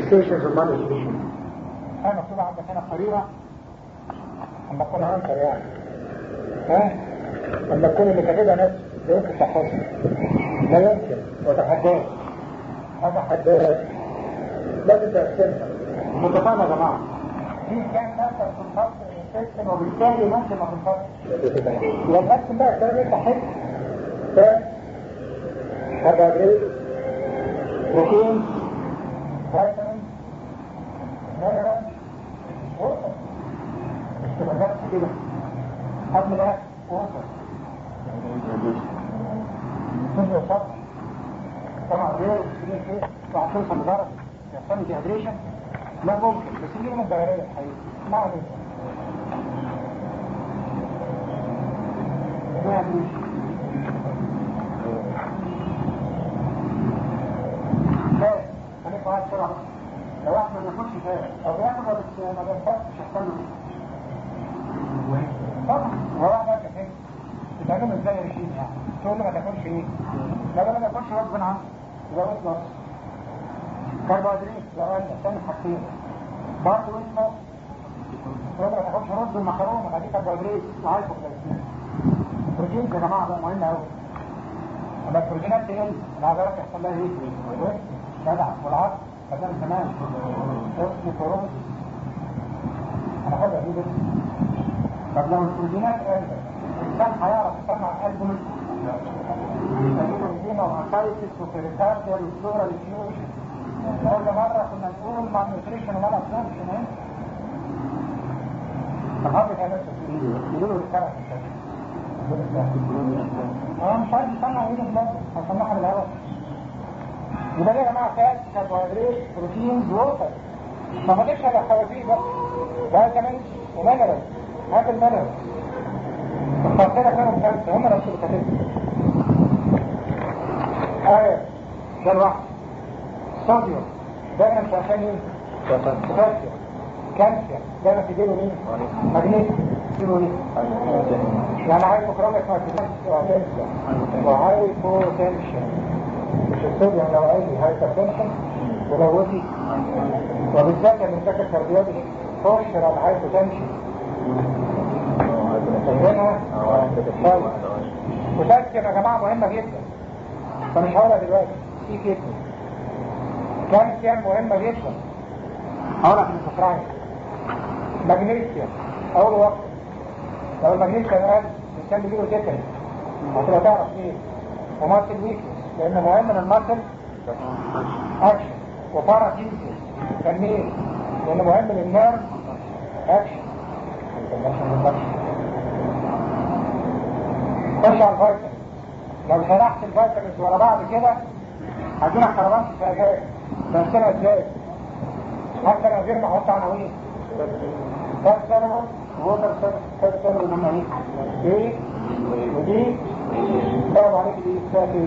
complications of malnutrition انا مكتوب عندك هنا قريرة اما تكون عنكر يعني ها لما تكون اللي كاتبها ناس لا يمكن تحفظها لا يمكن وتحداها هذا حد حداها لازم تقسمها متفاهمة يا جماعة دي كان مثلا في الخط سيستم وبالتالي ممكن ما تنفصل يبقى نقسم بقى الكلام اللي تحت ف كربوهيدرات بروتين فيتامين مينرال ووتر مش تبقى بس كده قبل ده ووتر كل صبح طبعا غير اكسجين فيه بعد توصل لدرجه يحصل لي ديهيدريشن لا ممكن بس دي من الدائريه الحقيقه ما علينا ديهيدريشن لا خليك معايا بسرعه لو واحد ما بياكلش فارغ او بياكل بس ما بينفعش يحصل له ايه؟ طبعا هو واحد قال لك ايه؟ بتعمله ازاي يا رشيد يعني؟ تقول له ما تاكلش ايه؟ لا لا ما تاكلش غصب عنك يبقى ويت لوس كربوهيدرات لو قال لك تعمل حاجتين برضه ويت لوس تقول له ما تاكلش رز ومكرونه ما دي كربوهيدرات وهايبوكلايسيميا بروتين يا جماعه بقى مهم قوي اما البروتينات تقل العضلات يحصل لها ايه؟ جدع والعصر فكان زمان اسمه فروس انا هذا دي بس طب لو البروتينات قلت الانسان هيعرف يصنع قلبه من يسمونه وهاسايتس وبريكارديال وفلورال فيوجن كل مرة كنا نقول مع نيوتريشن ولا ابزوربشن هنا طب هذا كان يقولوا الكلام اه مش عارف يصنع ايه بالظبط هيصنعها بالهواء يبقى ليه يا جماعه فات كربوهيدرات بروتين ووتر ما فاضلش الا خوازيق بقى فيتامين ومينرال هات المينرال الخاصيه كانوا خمسه هم نفس اللي كاتبين ايوه ده الواحد صوديوم دايما مش عشان ايه؟ بوتاسيوم كالسيوم دايما تجيله مين؟ مغنيسيوم تجيله ايه؟ يعني هايبوكروميك مايكروسيوم وهايبوتنشن مش الصوديوم لو عالي هايبرتنشن ولو وطي وبالذات اللي فاكر كارديولوجي خش على الهايبوتنشن فاهمينها؟ طيب بوتاسيوم يا جماعه مهمه جدا فمش هقولها دلوقتي في كتني كالسيوم مهمه جدا هقولها في الفقرات مغنيسيوم اول وقت لو المغنيسيوم قل الانسان بيجيله تكني هتبقى تعرف ليه وماسل ويكنس لان مهم ان الماسل اكشن وباراسينسيس تنميل لان مهم للنيرف اكشن خش على الفيتامين لو شرحت الفيتامينز ورا بعض كده هدينا خربان في السجاير تنسينا ازاي حتى من غير ما احط عناوين ثلاث سنوات ووتر ثلاث سنوات لما ايه ايه ودي طبعا عليك دي ساكي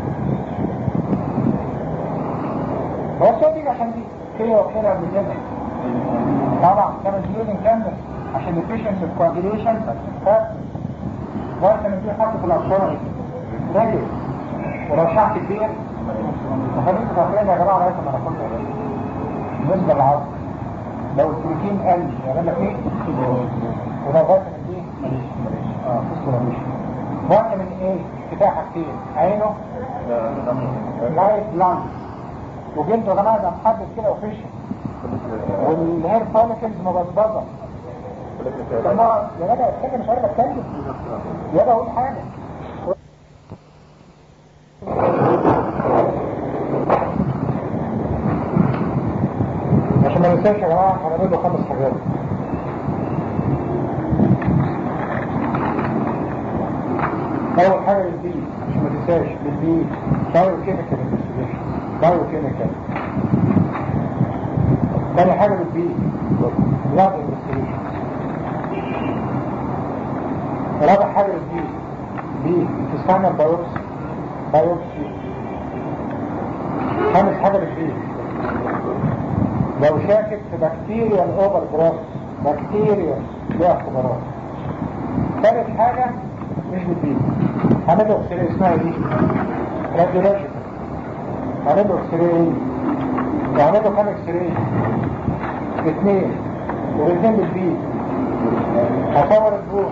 هو الصوتي عشان دي كده وكده قبل كده طبعا كان الجيوز نكمل عشان الفيشنس الكواجيليشن فيتامين دي حطه في الاطفال راجل ولو شعت كبير وخليكم فاكرين يا جماعه لغايه ما ناخد بالنسبه للعظم لو البروتين قل يعمل لك ايه؟ ولو فيتامين دي اه فسفور مش فيتامين ايه؟ كفايه حاجتين عينه لايت بلانك وجلده يا جماعه ده محدد كده وفيشن والهير فوليكلز مبزبزه طب ما يا جدع استنى مش عارف اتكلم يا جدع اقول حاجه عشان ما ننساش يا جماعه هنعمل له خمس حاجات اول حاجه للبي عشان ما تنساش للبي بايو كيميكال انفستيجيشن بايو كيميكال تاني حاجه للبي بلاد انفستيجيشن رابع حاجه للبي بي تستعمل بايوبسي بايوبسي خامس حاجه للبي لو شاكك في بكتيريا الاوفر جراس بكتيريا ليها اختبارات ثالث حاجه مش بتبين هنبقى اكسري اسمها دي راديولوجيكال هنبقى اكسري ايه واعمل له كام اكس راي اثنين والاثنين بالبيت هصور الجروح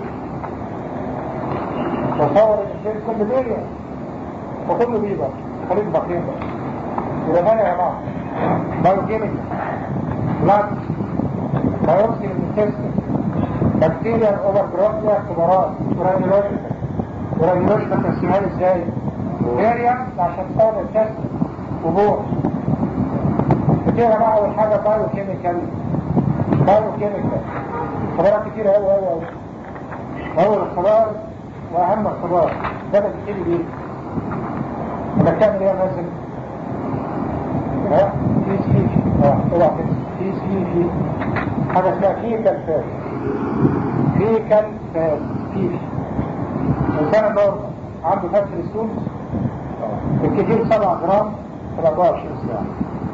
وصور الاثنين كل دقيقة وكله بيضة خليط بقين بقى يبقى ثاني يا جماعة بايو كيميكال بلاد بايوبسي للانتستين بكتيريا اوفر جروث ليها اختبارات ورانيولوجيكال ورانيولوجيكال تقسيمها ازاي؟ فيريا عشان تصور الانتستين وبوح كتير يا جماعة اول حاجة بايو كيميكال بايو كيميكال اختبارات كتير قوي قوي قوي اول اختبار واهم اختبار ده اللي بتبتدي بيه لما بتعمل ايه يا مازن؟ ها؟ في سي اه اوعى تنسى في سي في حاجه اسمها فيكال فاس فيكال فاس فيش الانسان النورمال عنده فاس الستونز بالكثير 7 جرام في 24 ساعه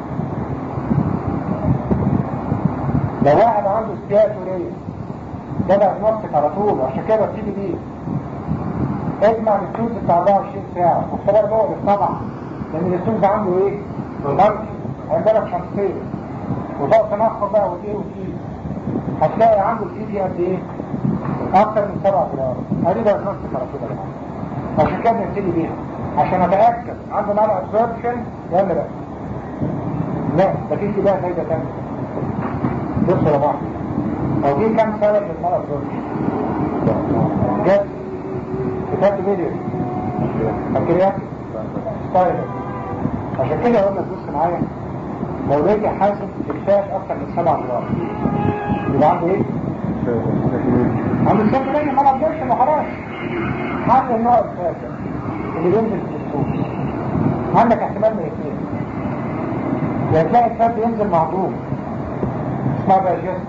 لو واحد عنده استياتوريه ده دايجنوستيك على طول عشان كده بتيجي بيه اجمع الستونز بتاع 24 ساعه واختبار مؤلم طبعا لان الستونز عنده ايه؟ مالتي عندك شخصيه وتقعد تنخر بقى وايه وايه هتلاقي عنده الاي دي قد ايه؟ اكتر من 7 جرام ادي دايجنوستيك على طول يا جماعه عشان كده بنبتدي بيها عشان اتاكد عنده مال ابسوربشن ولا لا لا مفيش بقى فايده ثانيه بص يا جماعه هو في كام سبب للمال ابسوربشن؟ جد كتابة فيديو بكتيرياتي ستايلر عشان كده اقول لك بص معايا لو لقي حاسب اكتاف اكتر من 7 جرام يبقى عنده ايه؟ عنده الشاب ليه ما نقدرش وخلاص حل النوع الفاسد اللي بينزل في السوق عندك احتمال من الاثنين يا تلاقي الفات ينزل معدوم اسمها باجست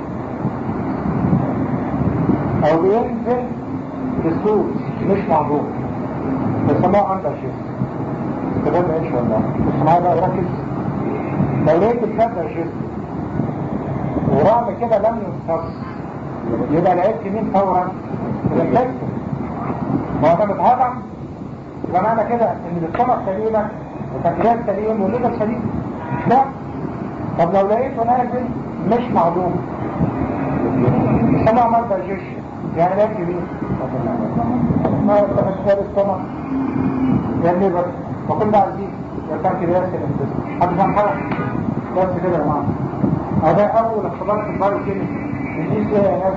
او بينزل في السوق مش معدوم بيسموها اندر شيست كده ما ان شاء الله بس معايا بقى ركز لو لقيت الفات باجست ورغم كده لم يمتص يبقى لقيت مين فورا الانفكتور ما هو ده متهضم يبقى معنى كده ان السمك سليمه والبنكرياس سليم والليفر سليم لا طب لو لقيته نازل مش معدوم يسموها مرضى جيش يعني لقيت مين ما تفكر السمك يا الليفر وكل ده عزيز والبنكرياس الانفكتور حد فاهم حاجه بس كده يا جماعه هذا اول اختبار في البايو كيميكال الجيش ايه يا ناس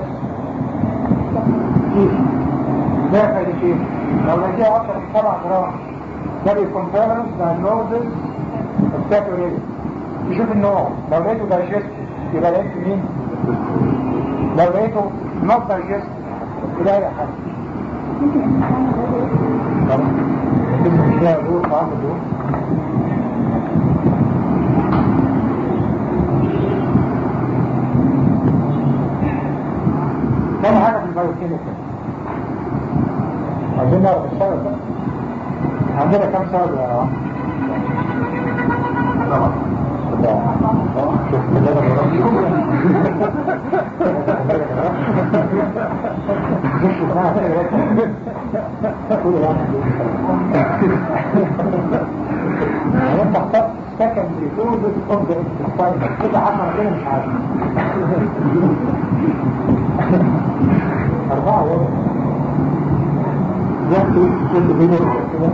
جيش ده فايدتين لو لقيها اكتر من 7 جرام ده بيكونفيرنس دايجنوزز الساتوريت يشوف النوع لو لقيته دايجست يبقى لقيت مين لو لقيته نوت دايجست يبقى اي حاجه مش لاقي دور معاهم دور كم حاجة في البايوكيميكال عايزين نعرف السبب ده عندنا كم سبب يا رب شوف كلنا انت اخترت secondary causes of the intestine كده عشرة كده مش عارف أربعة ورا يحكي كل بينه كده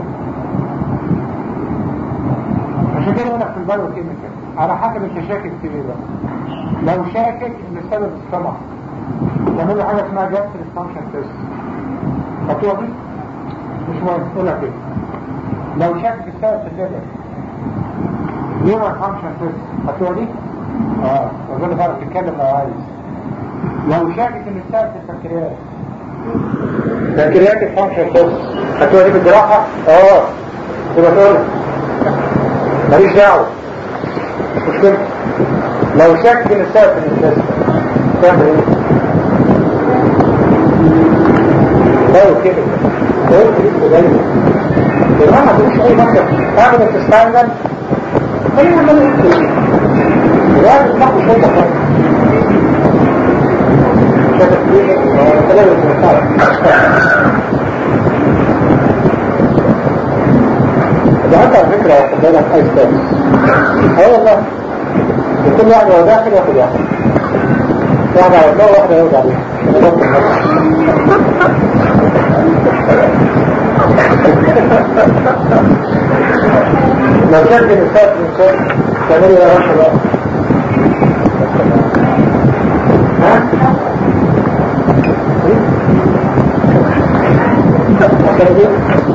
عشان كده أنا في البايو كيميكال على حسب انت شاكك في ايه بقى لو شاكك ان السبب السمع تعمل له حاجه اسمها جاستريك فانكشن تيست خطوه دي مش مهم قولها كده لو شاكك السبب في الليفر ليفر فانكشن تيست خطوه دي اه اظن بقى تتكلم لو عايز لو شاكك ان السبب في البنكرياس بنكرياتيك فانكشن تيست خطوه دي في الجراحه اه تبقى تقول ماليش دعوه مش مشكلة لو شك ان السبب في الانتاج تعمل ايه؟ لو كده لو كده دايما يبقى ما تقولش اي مكتب اعمل التستاندر خلينا نعمل ايه؟ الواحد يطلع شوية خالص شايف ايه؟ كلام المسار ده انت على فكرة واخد بالك اي ستابس اه والله وكل واحد هو داخل ياخد واحد واحد على الله واحد يرد عليه انا ضبط النفس لو كان بنساء بنساء تعملي يا رشا بقى ها؟ عشان ايه؟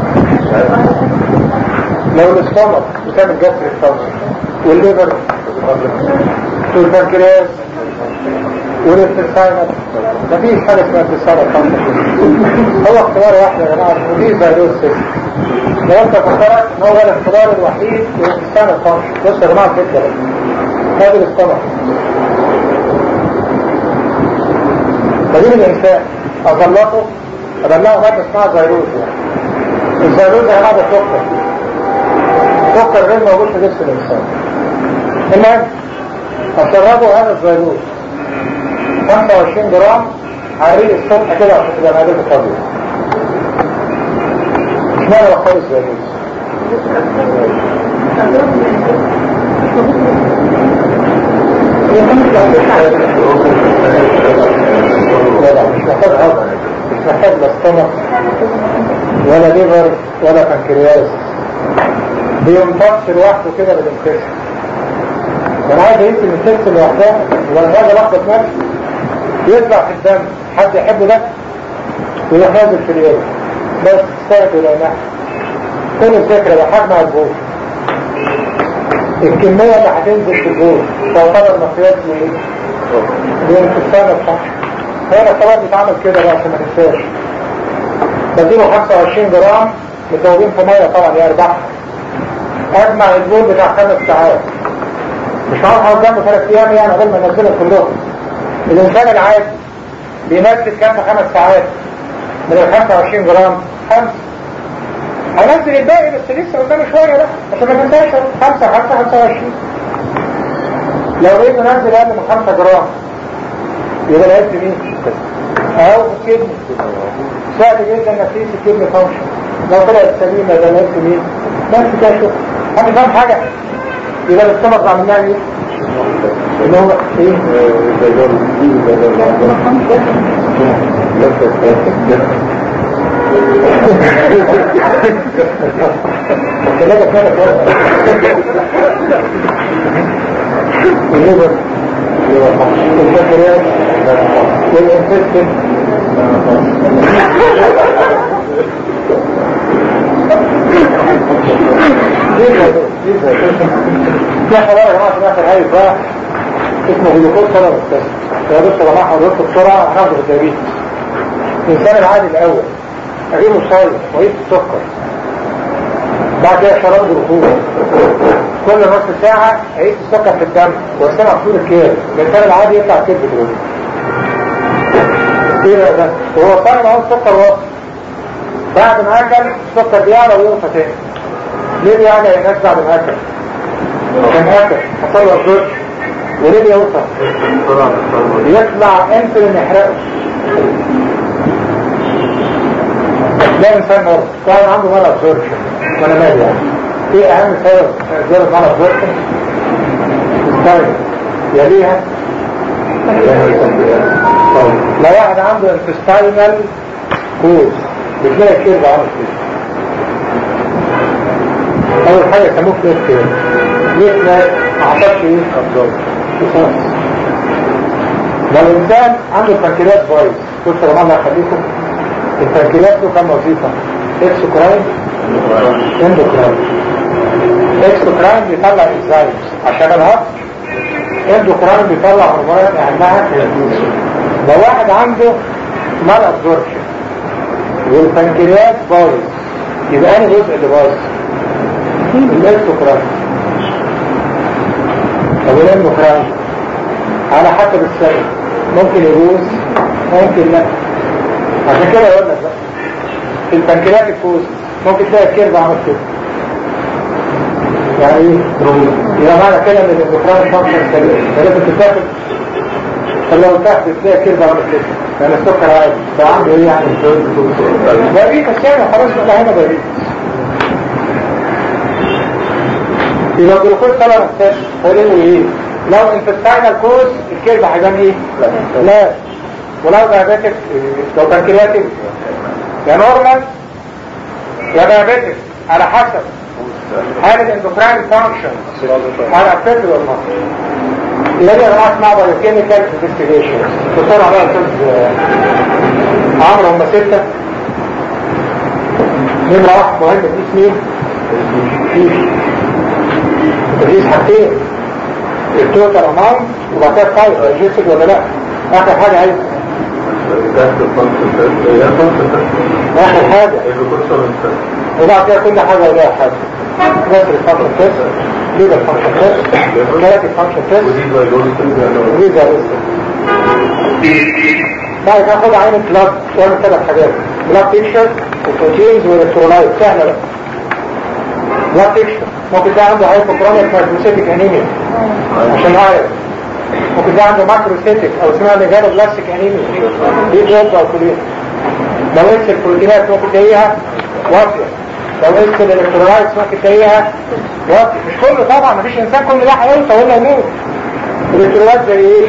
لو الاستمر بتعمل جسر الفوز والليبر والبنكرياس والاستثانة مفيش حاجة اسمها استثانة خمسة هو اختبار واحد يا جماعة مفيش زي دول ست لو انت فكرت ان هو الاختبار الوحيد للاستثانة الخمسة بص يا جماعة كده هذا الاستمر بديل الإنسان أظلقه أبلغه مادة اسمها زيروز يعني الزيروز يا جماعة ده سكر سكر غير موجود في جسم الإنسان المهم أشربه هذا الزيروز 25 جرام على الريق الصبح كده عشان تبقى معدته فاضية اشمعنى بختار الزيروز؟ لا لا مش محتاج هضم مش محتاج لا استمر ولا ليفر ولا بنكرياس بيمتص لوحده كده بالانفكشن انا عايز اقيس الانفكشن لوحدها وانا عايز الخبط نفسي يطلع في الدم حد يحب ده ويروح نازل في اليوم بس ساعة الى نحو كل الفكرة ده حجم على البول الكمية اللي هتنزل في البول تعتبر مقياس لايه؟ للانفكشن الصح هنا الطبق بيتعمل كده بقى عشان ما تنساش بديله 25 جرام متوبين في ميه طبعا يربحها اجمع البول بتاع خمس ساعات مش هروح قدامه ثلاث ايام يعني قبل ما انزلهم كلهم الانسان العادي بينزل كام في خمس ساعات من ال 25 جرام خمسه هنزل الباقي بس لسه قدامي شويه بقى عشان ما تنساش خمسه خمسه 25 لو بقيت انزل اقل من 5 جرام يبقى لعبت مين؟ او الكدني سهل جدا انك تقيس الكدني فانكشن لو طلعت سليمه يبقى لعبت مين؟ بس كده شوف حد فاهم حاجه؟ يبقى الاستمر عملناها ايه؟ اللي هو ايه؟ الثلاجة كانت الليبر البكريات والانفكتن في حوار يا جماعه في الاخر هاي بقى اسمه جلوكوز سبب التسم يا بص يا جماعه حضرتك بسرعه هناخد الدايبيتس الانسان العادي الاول اجيبه صايم وقيس السكر بعد كده شراب جلوكوز كل نص ساعة عيد السكر في الدم وسمع صورة الكير الإنسان العادي يطلع كير بترولي ايه ده وهو صايم اهو السكر واطي بعد ما اكل السكر بيعلى ويوطى تاني ليه بيعلى يا ناس بعد ما اكل؟ كان اكل حصل له الضر وليه بيوطى؟ يطلع انسولين يحرقه ده انسان مرض كان عنده مرض ابزوربشن وانا مالي يعني ايه اهم سبب زيادة مرض ابزوربشن؟ ستايل يليها لو واحد عنده انتستاينال كوز بتلاقي الكيرف عامل كده اول حاجه يسموه كليت كيرف ليه ناس اعطاك ايه ابزوربشن لو الانسان عنده البنكرياس بايظ قلت يا جماعه الله يخليكم البنكرياس له كام وظيفه اكسوكراين اندوكراين اكسوكراين بيطلع انزيمز عشان الهضم اندوكراين بيطلع هرمونات اهمها لو واحد عنده مال ابزوربشن والبنكرياس بايظ يبقى انا جزء اللي بايظ الاكسوكراين طب الاندوكراين على حسب السبب ممكن يجوز ممكن لا عشان كده يقول لك بقى في البنكريات الكوز ممكن تلاقي الكيرف عامل كده يعني ايه؟ يبقى معنى كده ان الاندوكراين فانكشن سليم لازم تتاخد طب لو تحت تلاقي الكيرف عامل كده يعني السكر عادي ده عنده ايه يعني؟ بريد بس يعني خلاص بقى هنا بريد يبقى الجلوكوز طبعا تيست هو ايه لو انتستاينال كوز الكلمة هيبان ايه لا ولو دايابيتك لو بنكرياتيك يا نورمال يا دايابيتك على حسب هل الاندوكراين فانكشن على افكت ولا لا يبقى يا جماعه اسمعوا بقى الكيميكال انفستيجيشن بسرعه بقى يا استاذ عمرو هم سته نمره واحد مهم تقيس مين؟ تقيس حاجتين التوتال اماونت وبعد كده الفايل ريجستد ولا لا اخر حاجه عايز اخر حاجه وبعد كده كل حاجه وليها حاجه نفس الفانكشن تيست ليجا فانكشن تيست كلاتي فانكشن تيست وليجا بعد كده خد عين بلاد واعمل ثلاث حاجات بلاد بيكشر وبروتينز والكترولايت سهله بقى بلاد بيكشر ممكن ده عنده هايبوكرونيك مايكروسيتيك انيميا عشان عارف ممكن ده عنده ماكروسيتيك او اسمها ميجالو بلاستيك انيميا دي جلد او كليه لو قلت البروتينات ممكن تلاقيها واطيه لو قلت الالكترولايتس ممكن تلاقيها واطيه مش كله طبعا مفيش انسان كل ده هيوصل ولا يموت الالكترولايت زي ايه؟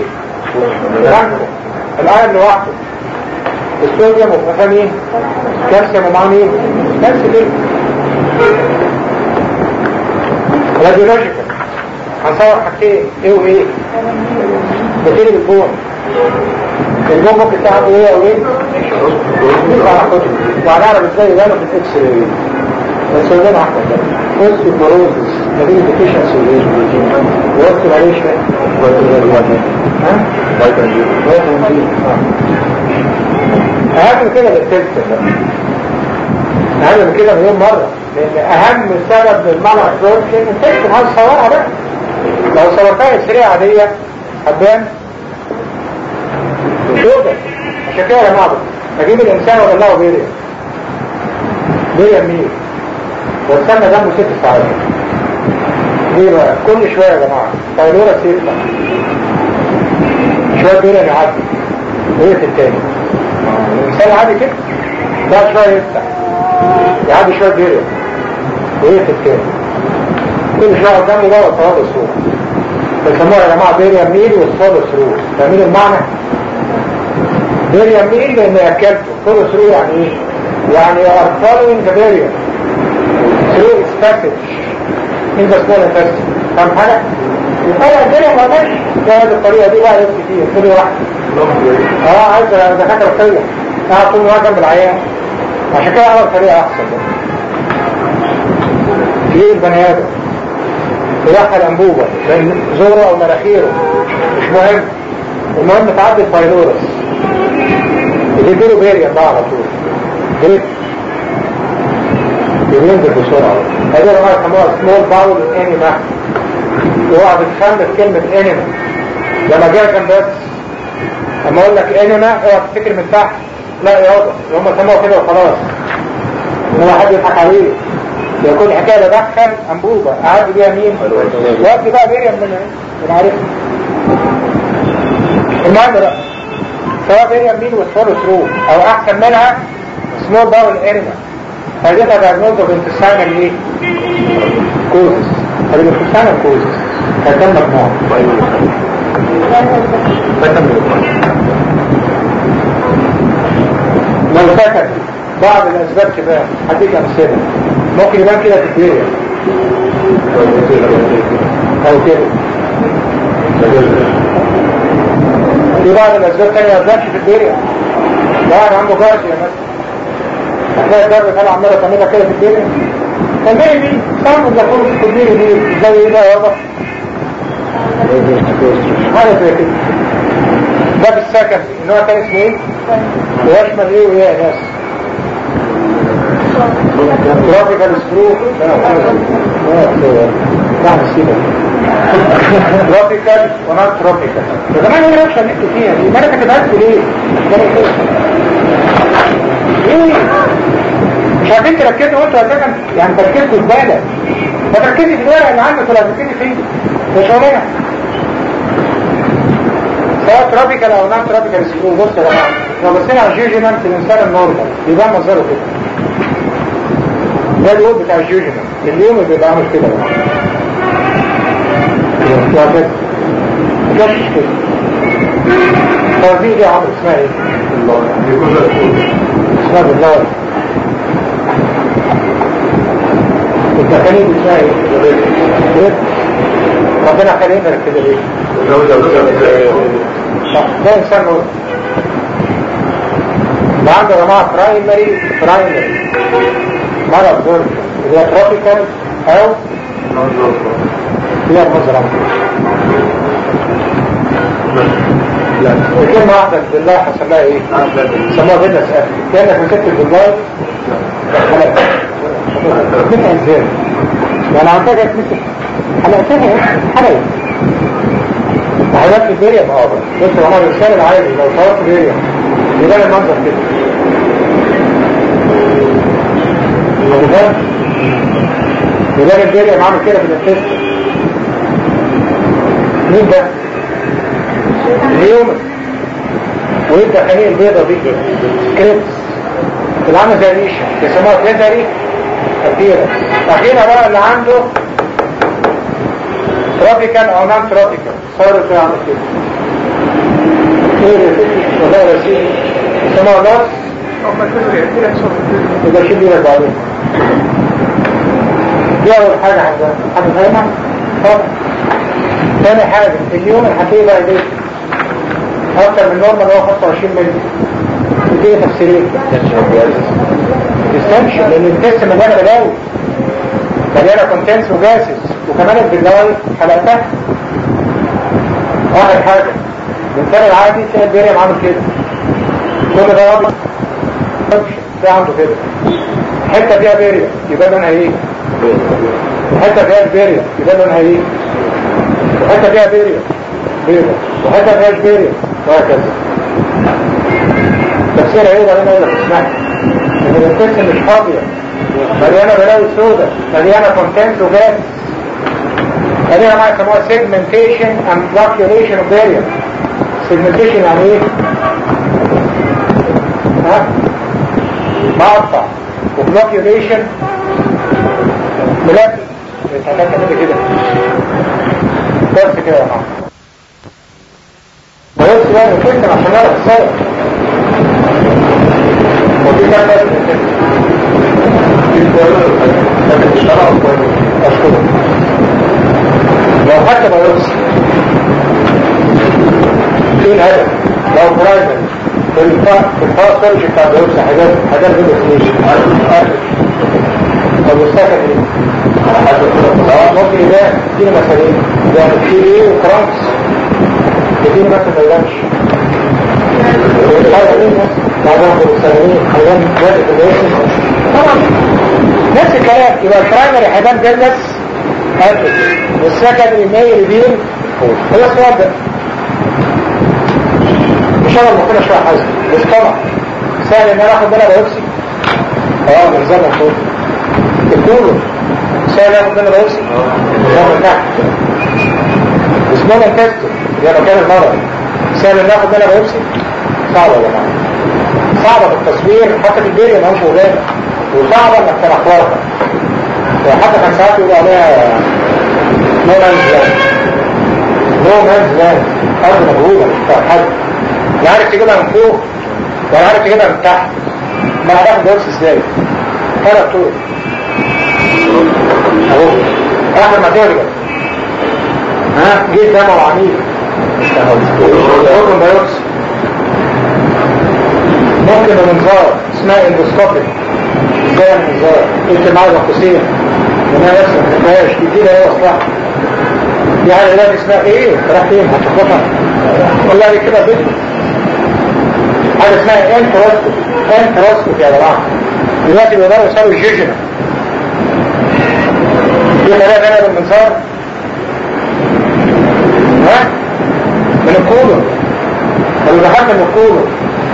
الآن لوحده الصوديوم وفقها مين؟ كالسيوم ومعاه مين؟ كالسيوم راديولوجيكال هنصور حاجتين ايه وايه؟ بتيجي بالبون البون ممكن تعمل ايه او ايه؟ وهنعرف ازاي يبانوا في الاكس راي بس هو ده احمد ده اوستيوبوروزس نتيجه ديفيشنسي والايه؟ واكتب عليه شويه ها؟ اهم من كده بالتلت اهم من كده مليون مرة لان اهم سبب للمرض ابسوربشن التلت عايز صورها بقى لو صورتها سريعة عادية هتبان سودة عشان كده يا جماعة اجيب الانسان واطلعه بيريا بيريا مين واستنى جنبه ست ساعات ليه بقى كل شوية يا جماعة طيلورة سيطلع شوية بيرة يعدي ويقف التاني الإنسان عادي كده بعد شوية يفتح يعدي شوية بيرة ويقف التاني كل شوية قدامه بقى الصواب الصورة بيسموها يا جماعة بيريا ميل والصواب السرور فاهمين المعنى؟ بيريا ميل لأن أكلته صواب السرور يعني إيه؟ يعني are following the barrier through its passage in the small intestine فاهم حاجة؟ يطلع الدنيا ما ماشي ده هذه الطريقة دي بقى يوم كتير كل واحد اه عايز دكاترة فيا قاعد طول الوقت جنب العيان عشان كده عمل طريقة أحسن بقى في البني آدم يدخل أنبوبة بين زوره أو مناخيره مش مهم المهم تعدي الفايلورس يجيبوا بيريا بقى على طول جريت بينزل بسرعة هذه اللي يسموها سمول باول انيما اوعى بتخمس كلمة انيما لما جاء كان بس اما اقول لك انيما اوعى تفتكر من تحت لا يابا هم سموها كده وخلاص هو حد يضحك عليه يكون حكاية بدخل انبوبة اعدي بيها مين وقت بقى بيريا من من عارف المهم بقى سواء بيريا مين والثالث رو او احسن منها سمول باول انيما هذه diagnosed of intestinal ايه؟ كوزس هذه intestinal كوزس كان مجموعة لو سكت بعض الاسباب تبان هديك امثله ممكن يبان كده في الدنيا او كده في بعض الاسباب تانية ما تبانش في الدنيا واحد عنده جارسيا مثلا هتلاقي الدرب طالع عماله تعملها كده في الدنيا الدنيا دي تعمل لكل في الدنيا دي زي ايه بقى يابا حاجه زي كده ده في السكن النوع الثاني اسمه ايه؟ ويشمل ايه وايه يا ناس؟ ترافيكال سكرو ترافيكال ونان ترافيكال ده زمان ايه رياكشن انتوا فيها دي ما انا كتبت ليه؟ ايه مش عارفين تركزوا وانتوا اساسا يعني تركزوا زباله ما تركزي في الورقه اللي عندك ولا تركزي فيه ده شغلانه سواء ترابيكال او نان ترابيكال سكرو بص يا جماعه لو بصينا على الجيوجينال في الانسان النورمال يبقى منظره كده ده اليوم بتاع الجيوجينال اليوم بيبقى عامل كده وهكذا جش كده فدي دي عمر اسمها ايه؟ اسمها بالله التخانيد اسمها ايه؟ ربنا خلينا كده ليه؟ ده انسان نور ده عنده جماعة برايمري برايمري مرض دور اللي هي تروبيكال او هي مزرعة لا كلمة واحدة بالله حصل لها ايه؟ سموها بينا سأل كأنك مسكت بالله مسكت ازاي؟ يعني عن فكرة مسكت حلقتها حلقة وحلقات الدنيا بقى بص يا عمر الانسان العادي لو صورت دنيا يبان المنظر كده يبان يبان الدنيا معامل كده في الانتست مين ده؟ اليوم ويبدأ خليه البيضة دي كريبس العامة زي ريشة يسموها كليتري أخيرا أخيرا بقى اللي عنده تروبيكال أو نان تروبيكال صارت زي عامل كده ايه ولا رسيل يسموها ناس يبقى شيل لك بعدين دي أول حاجة عندنا حد فاهمها؟ طبعا ثاني حاجة اليوم الحقيقة بقى ايه؟ اكتر من نورمال هو 25 مللي دي تفسيرين ديستنشن لان الجسم مليانه بلاوي مليانه كونتنس وجاسس وكمان البلاوي حلقتها اخر حاجه الانسان العادي تلاقي البريم عامل كده كل ده رابط ده عنده كده حته فيها بيريا يبقى لونها ايه؟ حته فيها بيريا يبقى لونها ايه؟ وحته فيها بيريا بيضة وحتى فيهاش بيريا وهكذا تفسيرها ايه ده انا اقول لك اسمعي ان الانتست مش فاضيه مليانه بلاوي سودة مليانه كونتنت وجاز مليانه ما يسموها سيجمنتيشن اند فلاكيوليشن اوف بيريا سيجمنتيشن يعني ايه؟ ها؟ مقطع وفلاكيوليشن ملابس الحاجات كده كده بس كده يا معلم بس يعني فكرة عشان نعرف السبب ودي كان بس أشكرك لو حتى بيوصل ايه الهدف لو برايمري في الفاست سيرج بتاع بيوصل حاجات حاجات فيديو طب والسكن ايه؟ ممكن يبقى دي مسألين يعني في ايه وكرانكس كتير بس ما يبانش بعضهم بالسنين حيوان جادة الاسم طبعا نفس الكلام يبقى البرايمري حيوان جلس قبل والسكندري مايل ريفيل هو السؤال ده ان شاء الله ممكن اشرح حاجه بس طبعا سهل ان انا اخد بالها بايوبسي اه من زمن فوق الكولو سهل اخد بالها بايوبسي اه من تحت اسمها الكاستو هي مكان المرض سهل ان اخد بالها بايوبسي صعبه يا جماعه صعبه في التصوير حتى في البيريا ما هوش وغايه وصعبه انك تنحورها وحتى كان ساعات يقولوا عليها نو مانز لاند نو مانز لاند ارض مجهوله مش بتاع حد لا عارف تجيبها من فوق ولا عارف تجيبها من تحت ما هتاخد بايوبسي ازاي ثلاث طرق اهو اخر ما ترجع ها جيت دمع وعميل حكم بايوبسي ممكن المنظار اسمها اندوسكوبيك ازاي المنظار انت معايا قوسين وما يسمع ما هيش تدينا ايه اصلا يعني علاج اسمها ايه راح فين هتخبطها والله دي كده بيت حاجه اسمها انتروسكوب انتروسكوب يا جماعه دلوقتي بيقدروا يساوي الجيجنا في طريقه ثانيه بالمنظار ها من الكولون لو دخلت من الكولون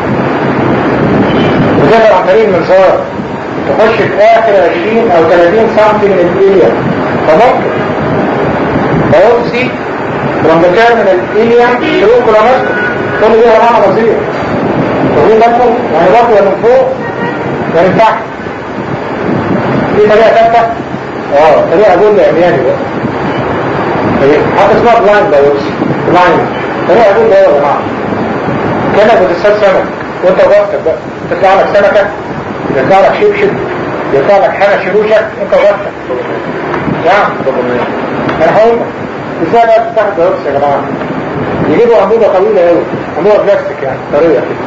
وتقدر عن طريق المنظار تخش في اخر 20 او 30 سم من الإليا فممكن بايوبسي رمضان من الإليا شروق كولونسكوب كل دي رمضان نظير تقول لكم يعني رفض من فوق يعني من تحت في طريقة ثالثة اه طريقة اقول لعمياني بقى حاجة اسمها بلايند بايوبسي بلايند طريقة دول ايه يا جماعة كانك بتصطاد سمك وانت وقتك بقى تطلع لك سمكة يطلع لك شبشب يطلع لك حاجة شلوشك انت وقتك نعم انا هقول لك ازاي بقى بتاخد بايوبسي يا جماعة يجيبوا عمودة طويلة قوي عمودة بلاستيك يعني طريقة كده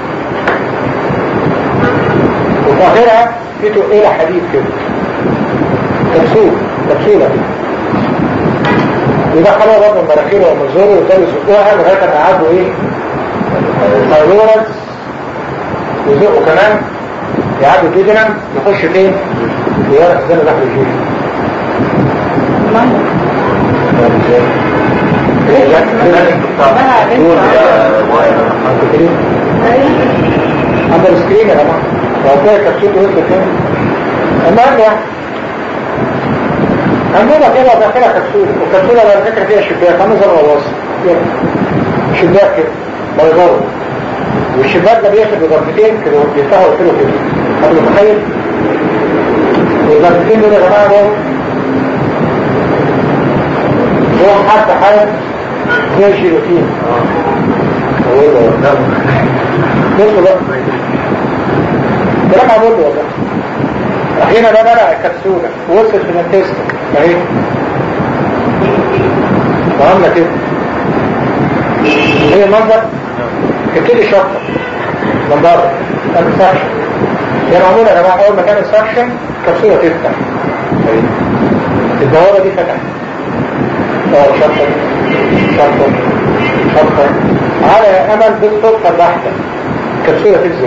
وفي اخرها في تقيلة حديد كده كبسول كبسولة يدخلوها برضه من مناخيره ومن زوره ويفضلوا يزقوها لغاية ما يعدوا ايه؟ تايلورنس يزقوا كمان يعدوا جدنا يخش فين؟ زيارة الزنة داخل الجيش عند السكرين يا جماعة وهتلاقي كبسول وصل فين؟ المهم يعني عندنا كده داخلها كبسولة والكبسولة على فكرة فيها شباك عامل زي الغواصة شباك كده بيضاوي والشباك ده بياخد بضربتين كده بيفتحوا يقفلوا كده حد متخيل والضربتين دول يا جماعة دول هو حتى حاجة زي الجيلوتين بصوا بقى كلام عبود والله هنا ده بلع الكبسولة ووصل في الانتستة اهي وعاملة كده هي المنظر تبتدي شطة من بره الانسكشن هي معمولة يا جماعة أول ما كان انسكشن كبسولة تفتح الدوارة دي فتحت اه شطة شطة شطة على أمل بالصدفة البحتة كبسولة تفزع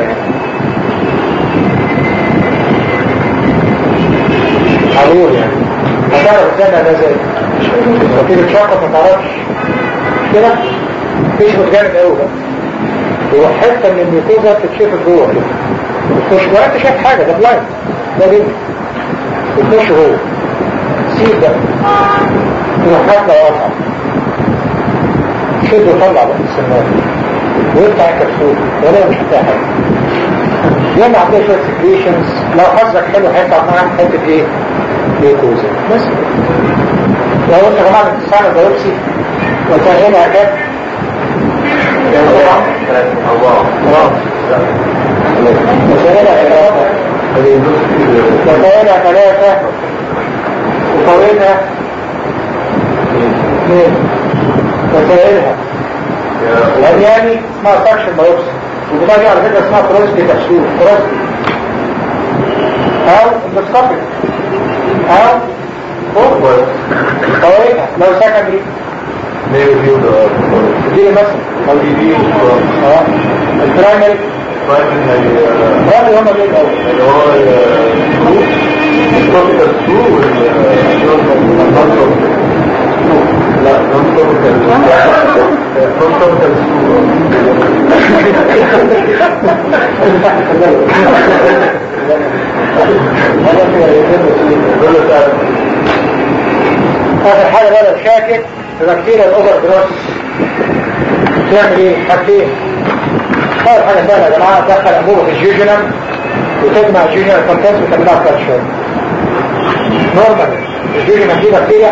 علول يعني هتعرف السنة ده زي وكيل تشقق ما تعرفش كده تشبط جامد قوي بقى يروح حتة من الميكوزا تتشفط جوه كده وتخش ولا انت شايف حاجة ده بلايند ده بنت وتخش جوه سيب بقى تروح حتى واقع شد وطلع بقى السنات ويفتح الكبسول ولا مش هتلاقي حاجة يلا عندها شوية سكريشنز لو حظك حلو هيطلع معاك حتة ايه؟ جلوكوزا بس لو انت يا جماعة بتستعمل بايوبسي وانت هنا كام؟ وفوائدها ثلاثة وفوائدها اثنين وسائلها الأدياني اسمها سكشن بايوبسي والبتاعة دي على فكرة اسمها كروسبي تكسور كروسبي أو اندوسكوبيك أو فوائدها لو سكندري دي مثلا أو دي دي اه البرايمري البرايمري هما دول الأول لا آخر حاجة بقى لو شاكك في بكتيريا الأوفر جروس تعمل ايه؟ حاجتين أول حاجة سهلة يا جماعة تدخل أنبوبة في الجيجنم وتجمع الجيجنم كونتنس وتعملها فلاش شوية نورمال الجيجنم دي بكتيريا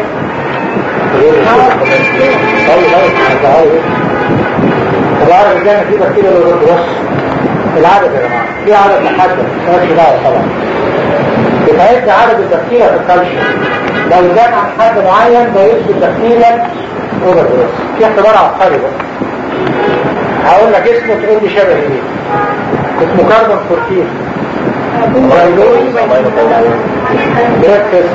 طيب طيب طب عارف الجنة في بكتيريا الأوفر جروس العدد يا جماعة في عدد محدد مالكش دعوة طبعا بتعد عدد البكتيريا في الكالسيوم لو زاد عن حد معين ده يثبت بكتيريا اوفر جروس في اختبار عبقري بقى هقول لك اسمه تقول لي شبه ايه اسمه كاربون 14 بريكفاست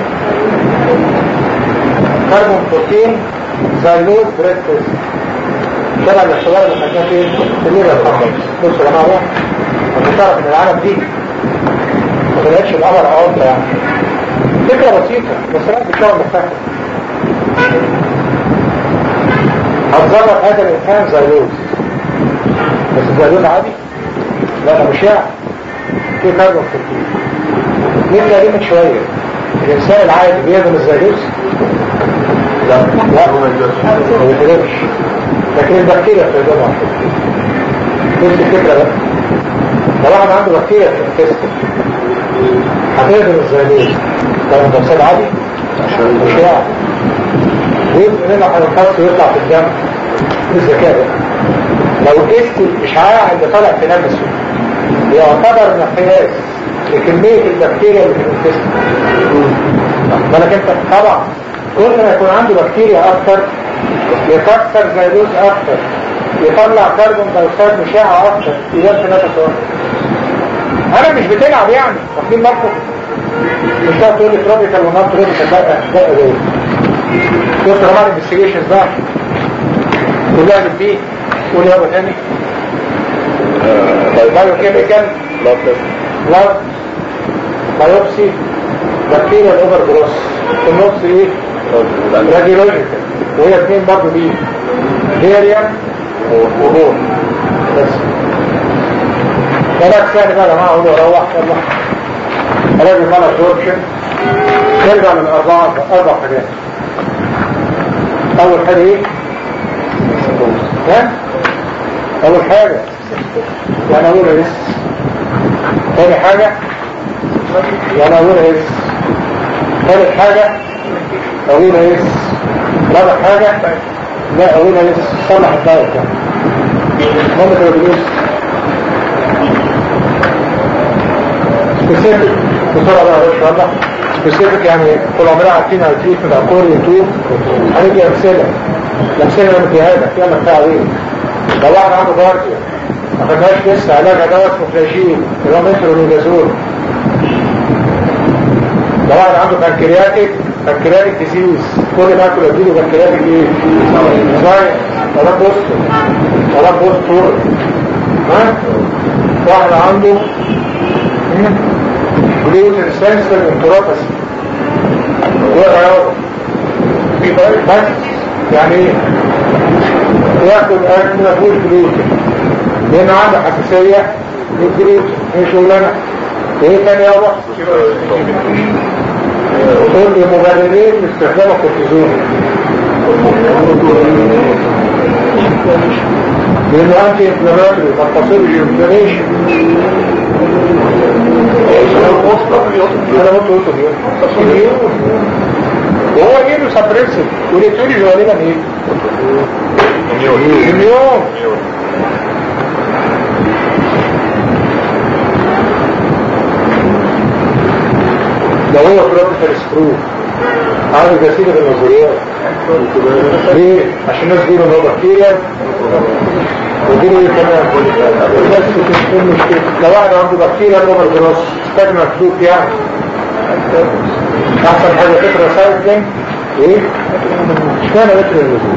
كاربون 14 زايلوز بريكفاست شبه الاختبار اللي خدناه فين في الليله الخمس بصوا يا جماعه عشان تعرف ان العالم دي ما طلعتش القمر عمق يعني فكرة بسيطة بس لا بتشتغل مختلف هتظبط هذا الإنسان زيلوز بس زيلوز عادي لا لا مش يعني في كاربون كتير مين اللي من شوية الإنسان العادي بيهضم الزيلوز لا لا ما بيهضمش لكن البكتيريا بتهضمها نفس الفكرة بقى لو واحد عنده بكتيريا في الانتستين هتهضم الزيلوز ده مدرسات عادي مش يعني جزء منه هينقص ويطلع في الدم بالذكاء لو قست الإشعاع اللي طالع في نفسه يعتبر مقياس لكمية البكتيريا اللي في الجسم بالك انت طبعا كل ما يكون عنده بكتيريا اكتر يكسر فيروس اكتر يطلع كربون دايوكسيد مشاعة اكتر يبقى في نفس انا مش بتلعب يعني واخدين بالكم مش هتقول تقول لي تروبيكال ونوت تروبيكال لا لا ده شفت رمال انفستيجيشنز بقى كلها بالبي قول يابا تاني بايو كيميكال بلاد بايوبسي بكتيريا الاوفر جروس في النص ايه راديولوجيكال وهي اثنين برضه دي هيريا وهون بس ثلاث ثاني بقى يا جماعه اقول له روح يلا هلاقي مال ابزوربشن نرجع للاربعه اربع حاجات اول حاجه ايه؟ ها؟ اول حاجه يعني اقول ايه؟ ثاني حاجه يعني اقول ايه؟ ثالث حاجه اقول ايه؟ رابع حاجه لا اقول ايه؟ صلح الدايت ماما كده بيقول سبيسيفيك بسرعة بقى ان شاء الله سبيسيفيك يعني طول عمرنا عارفين على التويت من الاقور يوتيوب هنيجي امثله الامثله اللي مديها لك يلا بتاع ايه لو واحد عنده جارديا ما خدناش لسه علاجها دواء اسمه فلاجين اللي هو مترونيدازول لو واحد عنده بنكرياتيك بنكرياتيك ديزيز كل ما اكل اديله بنكرياتيك ايه؟ زي طلب بوستر طلب بوستر ها واحد عنده gluten sensitive enteropathy ورياضة في طريق بس يعني ايه ياكل اكل ما فيهوش gluten لان عنده حساسية للجلوتين ايه شغلانة ايه تاني يا روح قول لي مبررين لاستخدام الكورتيزون لانه انتي انفلاماتوري ما تصيرش انفلاميشن انا قلت قلت اليوم وهو ايه سبريسيف وليتولي غالبا ايه مليون ده هو تروبيكال سكرو عامل جسيدة بالنظريات ليه؟ عشان الناس بيقولوا ان هو بكتيريا وديله ايه كمان بس تكون مشكلة لو واحد عنده بكتيريا اوفر جروس محتاج مكتوب يعني احسن حاجة فكرة سايكلين ايه؟ مش كان فكرة النزول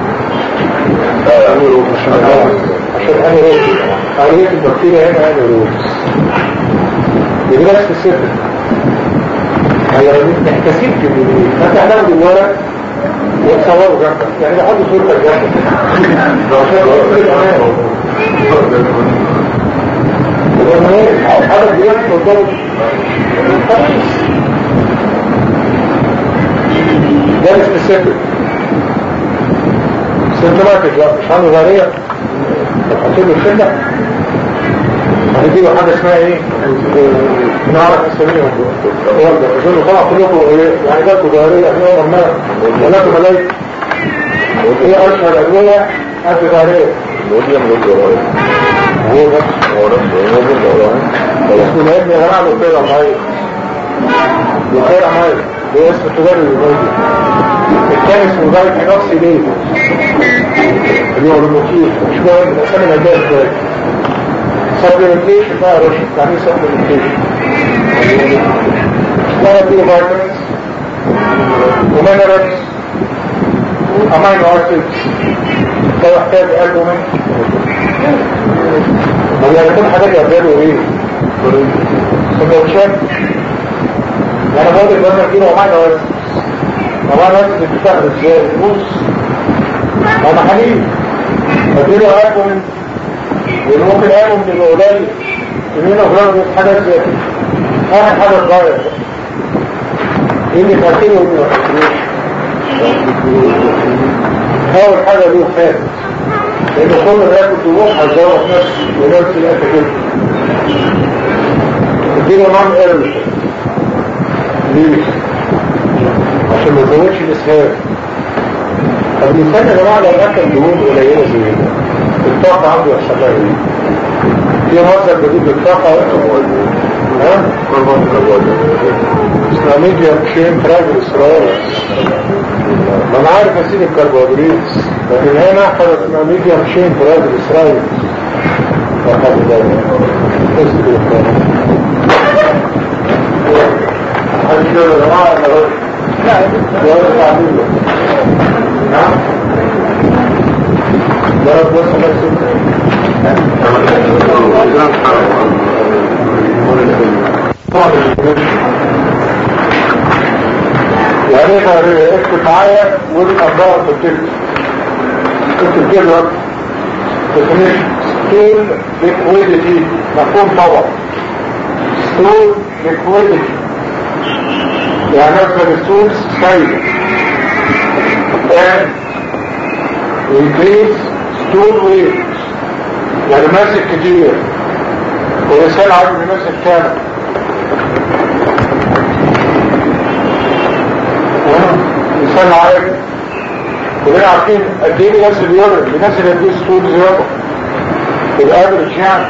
عشان انا روز عملية البكتيريا هنا انا روز يبقى ده سبيسيفيك هي كثير في الجنين فانت هتاخد الورق وتصوره جنبك يعني ده حد صورتك جنبك هذا بيحصل قدامك ده السبيسيفيك سيمتوماتيك بقى مش عنده ظاهرية تحط له الشدة هنديله حاجة اسمها ايه نعرف نسميهم والله اظن طبعا كلكم يعني جاتكم ظاهرية احنا مرمى ولكم ملايك ايه اشهر ادوية انت ظاهرية موديوم لوجو هو ده هو ده هو ده اسمه العلم يا جماعة لوكيرا مايل لوكيرا مايل ده اسم التجاري الموجود الثاني اسمه ذلك نفسي ليه اللي هو الموتيف مش مهم الاسامي الهدايا ازاي supplementation بقى يا رشد يعني ايه supplementation لا نديله vitamins ومينرالز امينو اسيدز لو يحتاج البومين يعني كل حاجات يعملوا ايه سندوتشات يعني برضه البنا كيلو امينو اسيدز امينو اسيدز بتستخدم ازاي الفلوس هذا حليب اديله البومين واللي ممكن قالوا من يبقى قليل يمين وغيره حاجات زي كده اخر حاجه صغيره ايه اللي فاكره وما فاكروش اول حاجه له فات لان كل ما ياكل طموح هتزوق نفسه ونفس الاكل كده اديله نوع ايرلي ليه؟ عشان ما يزودش الاسهال الإنسان يا جماعة لو أكل دهون قليلة زي كده الطاقة عنده يحصل لها إيه؟ في مصدر جديد للطاقة ها؟ اسمها ميديا شين تراجل إسرائيل ما أنا عارف أسيب الكربوهيدرات لكن هنا حاجة اسمها ميديا شين تراجل إسرائيل وحاجة ذلك اسم كده حد كده يا جماعة أنا رجل لا يا تعمل له نعم لا بس بس يعني ايه اكتب معايا ودي الأنظار في الكلمة اكتب كده definition stool liquidity مفهوم طبعا stool liquidity يعني مثلا السول سايد and increase stool weight يعني ماسك كتير والإنسان عارف يمسك كام الإنسان عارف كلنا عارفين قد ايه بينزل يورين بينزل قد ايه ستول زيادة الافرج يعني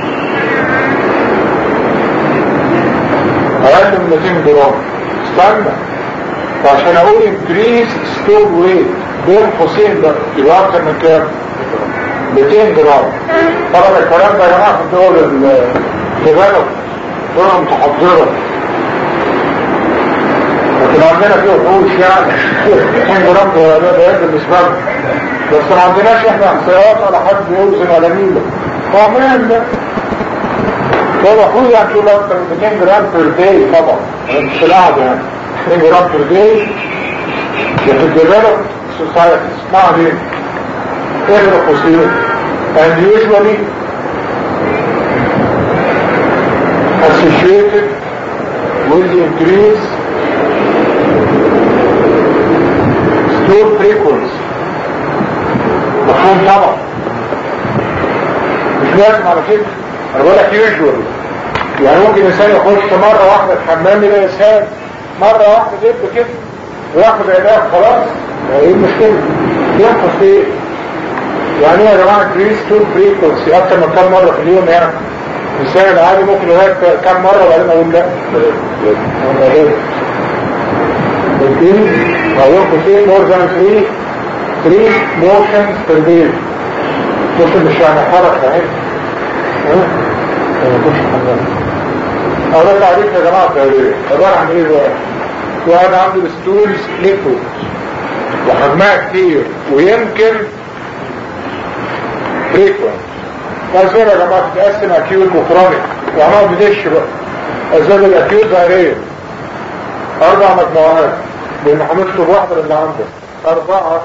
اقل من 200 جرام استنى فعشان اقول increase stool weight بين قوسين ده يبقى اكتر من كام 200 جرام طبعا الكلام ده يا جماعه في الدول الديفلوب دول متحضره لكن عندنا فيه وحوش يعني 200 جرام ده ده بالنسبه لنا بس ما عندناش احنا احصائيات ولا حد يوزن ولا ميله طبعا ده ده المفروض يعني تقول اكتر من 200 جرام بير داي طبعا مش القعده يعني 200 جرام بير داي في الديفلوب سوسايتي اسمها دي ايه القصير and usually associated with the increase stool frequency مفهوم طبعا مش لازم على كده انا بقول لك يوجوالي يعني ممكن انسان يخش مره واحده الحمام يلاقي اسهال مره واحده دب كده وياخد علاج خلاص ايه المشكله؟ ينقص ايه؟ يعني يا جماعه كريس تول فريكونسي اكتر من كام مره في اليوم يعني الانسان العادي ممكن يغير كام مره وبعدين اقول لا او ينقص ايه مور ذان 3 3 موشنز بير داي ممكن مش يعني حركه اهي أولا تعريف يا جماعة التهرير عبارة عن ايه بقى؟ واحد عنده الستولز ليكويد وحجمها كتير ويمكن فريكوينت فازاي يا جماعة تتقسم اكيوت وكرونيك وعمال بدش بقى ازاي الاكيوت ظاهرية اربع مجموعات لان هنكتب واحدة اللي عندك اربعة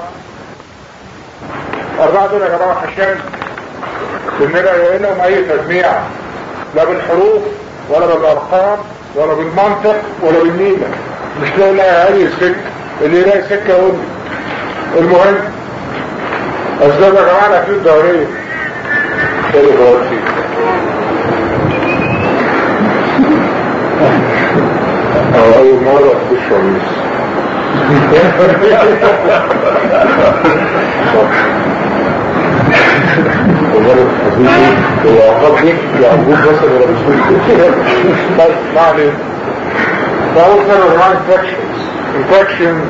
اربعة دول يا جماعة عشان بنلاقي لهم اي تجميع لا بالحروف ولا بالارقام ولا بالمنطق ولا بالنيلة مش لاقي لها اي سكة اللي يلاقي سكة يقول المهم اسباب يا جماعة الاكيوت ظاهرية تاني فواتي او اول مرة في الشمس ومرة حبيبي هو عقاب ليك يعقوب مثلا ولا مش طيب ما علينا فأول سنة يا جماعة infections infections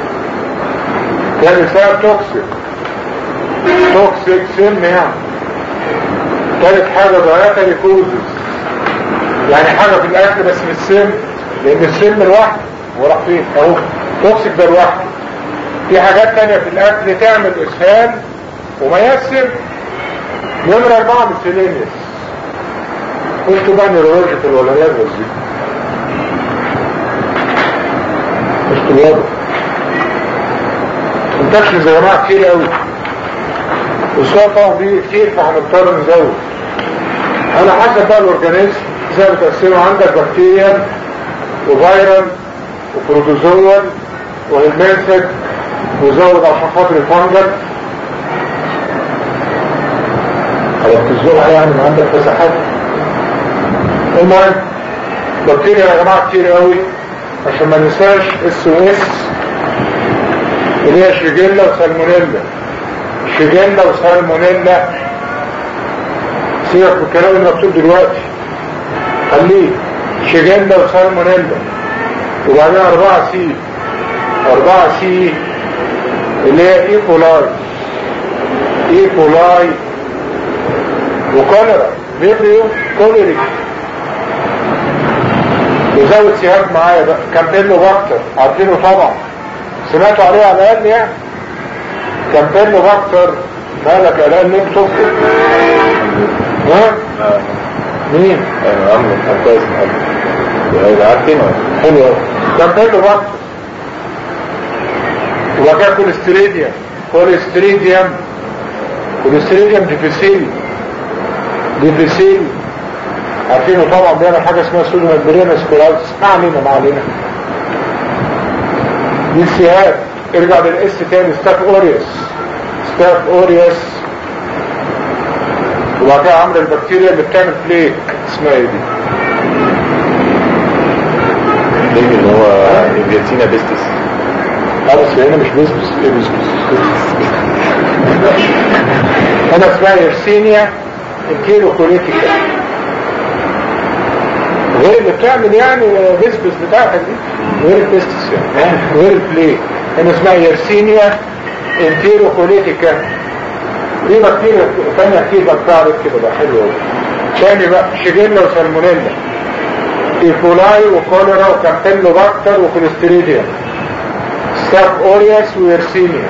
كان سبب توكسيك توكسيك سم يعني ثالث حاجة ضياقة ليكوزس يعني حاجة في الأكل بس مش سم لأن السم لوحده هو راح فين أهو توكسيك ده لوحده في حاجات تانية في الأكل تعمل إسهال وما يسر نمرة أربعة بالسيلينيس قلت بقى نيرولوجيكال ولا لازم دي مش واضح انتكشنز يا جماعة كتير قوي والسؤال طبعا دي كتير فهنضطر نزود على حسب بقى الاورجانيزم زي ما بتقسمه عندك بكتيريا وفيرال وبروتوزوال وهيلمنسك وزود عشان خاطر الفنجل على التزوع يعني ما عندك مساحات المهم بكتيريا يا جماعة كتير قوي عشان ما ننساش اس او اس اللي هي شيجيلا وسالمونيلا شيجيلا وسالمونيلا سيبك من الكلام المكتوب دلوقتي خليه شيجيلا وسالمونيلا وبعدين أربعة سي أربعة سي اللي هي ايكولاي ايكولاي وكوليرا فيبريو كوليريك وزود سيهاب معايا بقى كامبيلو باكتر عارفينه طبعا سمعتوا عليه على الاقل يعني كامبيلو باكتر مالك قلقان ليه بتفكر ها مين انا عامل كان كويس هيبقى عارفين حلو قوي كامبيلو باكتر وبعد كده كوليستريديوم كوليستريديوم كوليستريديوم ديفيسيل ديفيسيل عارفينه طبعا بيعمل حاجة اسمها سودوم البرينا سكولايتس ما علينا ما علينا دي السيهات ارجع للاس تاني ستاف اوريوس ستاف اوريوس وبعد كده عمل البكتيريا اللي بتعمل بليك اسمها ايه دي؟ ليه اللي هو فيتينا بيستس اه بس هنا مش بيزبس ايه بيزبس انا اسمها يرسينيا الكيلو كوليتيكا غير اللي بتعمل يعني بيزبس بتاعتك دي غير البيستس يعني غير البلي انا اسمها يرسينيا انتيرو كوليتيكا دي بكتيريا ثانية كتير بتعرف كده بقى حلو قوي تاني بقى شيجيلا وسالمونيلا ايكولاي وكوليرا وكامبيلو باكتر وكوليستريديا ستاف اورياس ويرسينيا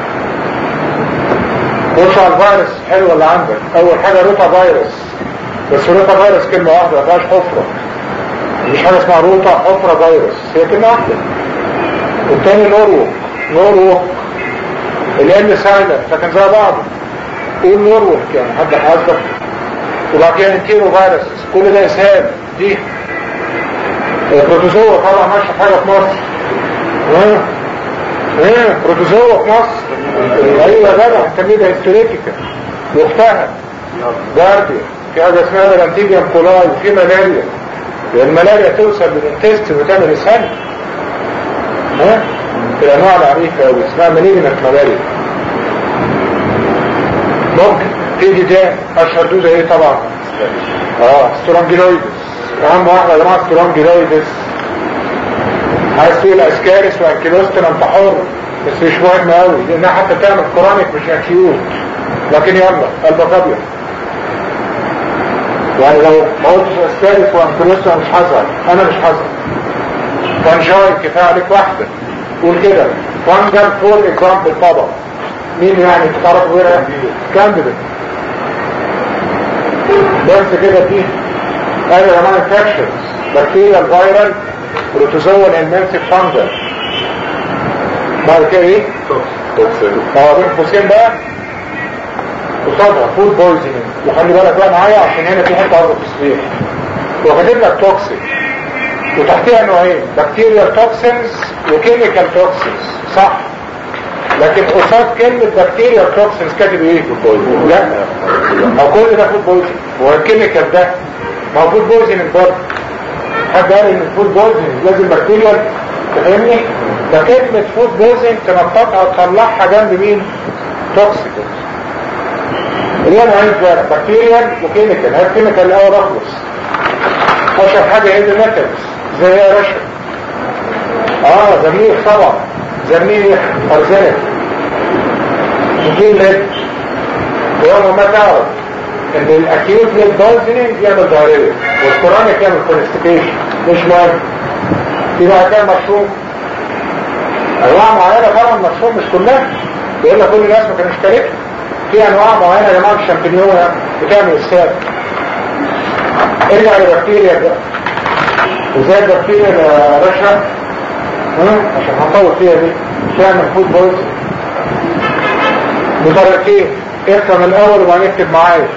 خش على الفيروس حلو اللي عندك اول حاجة روتا فيروس بس روتا فيروس كلمة واحدة ما فيهاش حفرة مش حاجة اسمها روتا حفرة فيروس هي كلمة واحدة والتاني نورو نورو الام سايلنت لكن زي بعضه قول نورو يعني حد حاسبك وبعد كده انتيرو فيروس كل ده اسهال دي بروتوزوا طبعا ماشي حاجة في مصر ها ايه بروتوزوا في مصر ايوه يا جدع كمية هيستوريتيكا واختها جارديا في حاجة اسمها الانتيجيا كولاي وفي ملاريا لان الملاريا توصل للانتست وتعمل اسهال ها في الانواع العنيفة قوي اسمها مالينة ملاريا ممكن تيجي ده اشهر دوزة ايه طبعا اه سترونجيلويدس اهم واحدة يا جماعة سترونجيلويدس عايز تقول اسكارس وانكيلوستن انت حر بس مش مهم قوي لانها حتى تعمل كرونيك مش اكيوت لكن يلا قلبك ابيض يعني لو ما قلتش اسكارس وانكيلوستن مش حذر انا مش حذر فانجاي كفايه عليك واحده قول كده فانجل فور اكزامبل طبعا مين يعني تعرف غيرها كانديديت بس كده فيه هذا يا جماعه انفكشنز بكتيريا فايرال بروتوزوال المنسك فانجل بعد كده ايه؟ توكسين اه بين قوسين بقى قصادها فود بويزنج وخلي بالك بقى معايا عشان هنا في حته عرض تصريح وكاتب لك توكسين وتحتها نوعين بكتيريال توكسينز وكيميكال توكسينز صح لكن قصاد كلمة بكتيريال توكسينز كاتب ايه؟ لا او كل ده فود بويزنج هو الكيميكال ده ما هو فود بويزنج برضه حد قال ان الفود بويزنج لازم بكتيريال تفهمني؟ ده كلمة فود بويزنج تنططها وتطلعها جنب مين؟ توكسيك اللي انا عايز بقى بكتيريال وكيميكال هات كيميكال الاول اخلص اشهر حاجة هيدي ميتالز زي ايه يا رشا اه زميل طبعا زميل ارزانك وكيل ليد ويوم ما تعرف ان الاكيوت ليد بويزنينج يعمل دايريا والكرونيك يعمل كونستيبيشن مش مهم في بقى كام مشروب انواع معينة طبعا المشروب مش كلها بيقول لك كل الناس ما كانوش كاركها في انواع معينة يا جماعة الشامبينيون بتعمل الساب ارجع للبكتيريا بقى وزي البكتيريا يا باشا ها عشان هنطول فيها دي تعمل فود بويز بطريقتين افهم الاول وبعدين اكتب معايا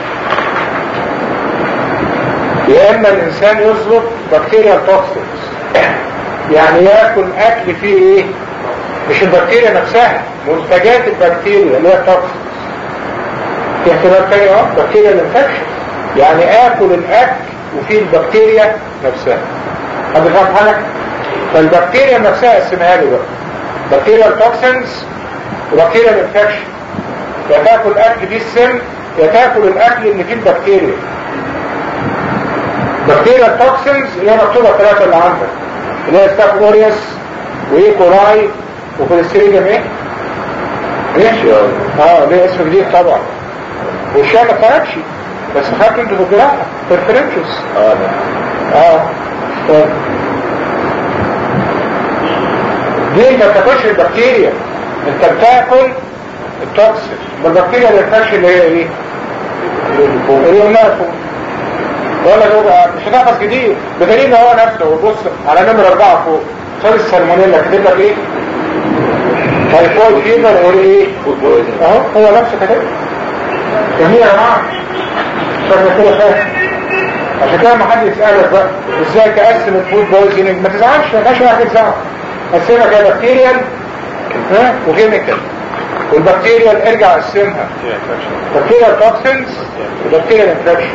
يا اما الانسان يظبط بكتيريا توكسينز يعني ياكل اكل فيه ايه مش البكتيريا نفسها منتجات البكتيريا اللي هي توكسينز في احتمال تاني اه بكتيريا الانفكشن يعني اكل الاكل وفيه البكتيريا نفسها حد فاهم حاجه فالبكتيريا نفسها قسمها لي بقى بكتيريال توكسنز وبكتيريال انفكشن يا تاكل اكل فيه السم يا تاكل الاكل اللي فيه البكتيريا بكتيريال توكسنز اللي هي مكتوبه الثلاثه اللي عندك اللي هي ستاف اوريوس واي كولاي وكوليستيريديوم ايه؟ ايه؟ اه ليه اسم جديد طبعا والشاي ما فرقش بس خدت انتوا في الجراحه برفرنشز اه ده اه طيب. دي انت بتاكلش البكتيريا انت بتاكل التوكسين والبكتيريا اللي بتاكلش اللي هي ايه؟ اليونافو ولا هو بقى مش هتحفظ جديد بدليل ان هو نفسه وبص على نمرة اربعة فوق خد السالمونيلا كاتب لك ايه؟ تايفويد فيبر اور ايه؟ فود بويزن اهو هو نفسه كاتب جميل يا جماعه شكرا كده فاهم عشان كده ما حد يسالك بقى ازاي تقسم الفود بويزنج ما تزعلش ما فيهاش واحد يزعل قسمها كده بكتيريال ها وكيميكال والبكتيريال ارجع قسمها بكتيريال توكسنز وبكتيريال انفكشن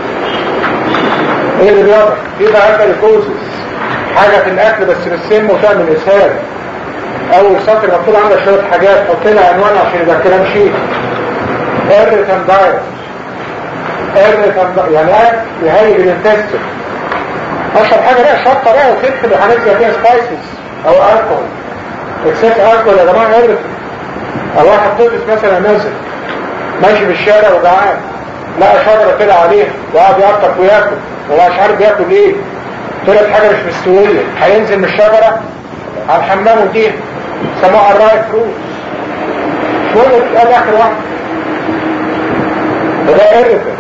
ايه اللي بيضرب؟ في بقى كوزز حاجه في الاكل بس بالسم وتعمل اسهال اول سطر مكتوب عندك شويه حاجات حط لها عنوان عشان يبقى الكلام شيء ايرتان دايت ايرتان دايت يعني ايه يهيج الانتستين اشهر حاجه بقى شطه بقى وفلفل وحاجات زي فيها سبايسز او الكحول اكسس الكحول يا جماعه ايرتان او واحد طفل مثلا نازل ماشي في الشارع وجعان لقى شجره كده عليها وقعد يقطف وياكل وهو مش عارف بياكل ايه طلعت حاجه مش مستويه هينزل من الشجره على الحمام وديها سموها الرايت فروت شوية قال اخر واحد فده ايرفر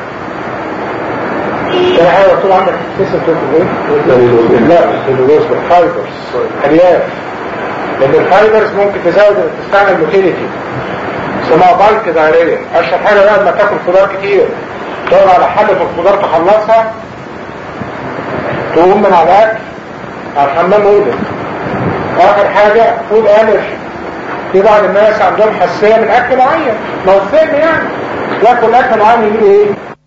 كده حاجة مكتوب عندك سيستم تقول ايه؟ لا السلولوز فايبرز الياف لان الفايبرز ممكن تزود تستعمل موتيليتي اسمها بالك دايرية اشهر حاجة بقى لما تاكل خضار كتير تقعد على حلة الخضار تخلصها تقوم من على الاكل على الحمام ويدك اخر حاجة فود الرجي في بعض الناس عندهم حساسية من اكل معين ما هو السم يعني ياكل اكل معين يجيله ايه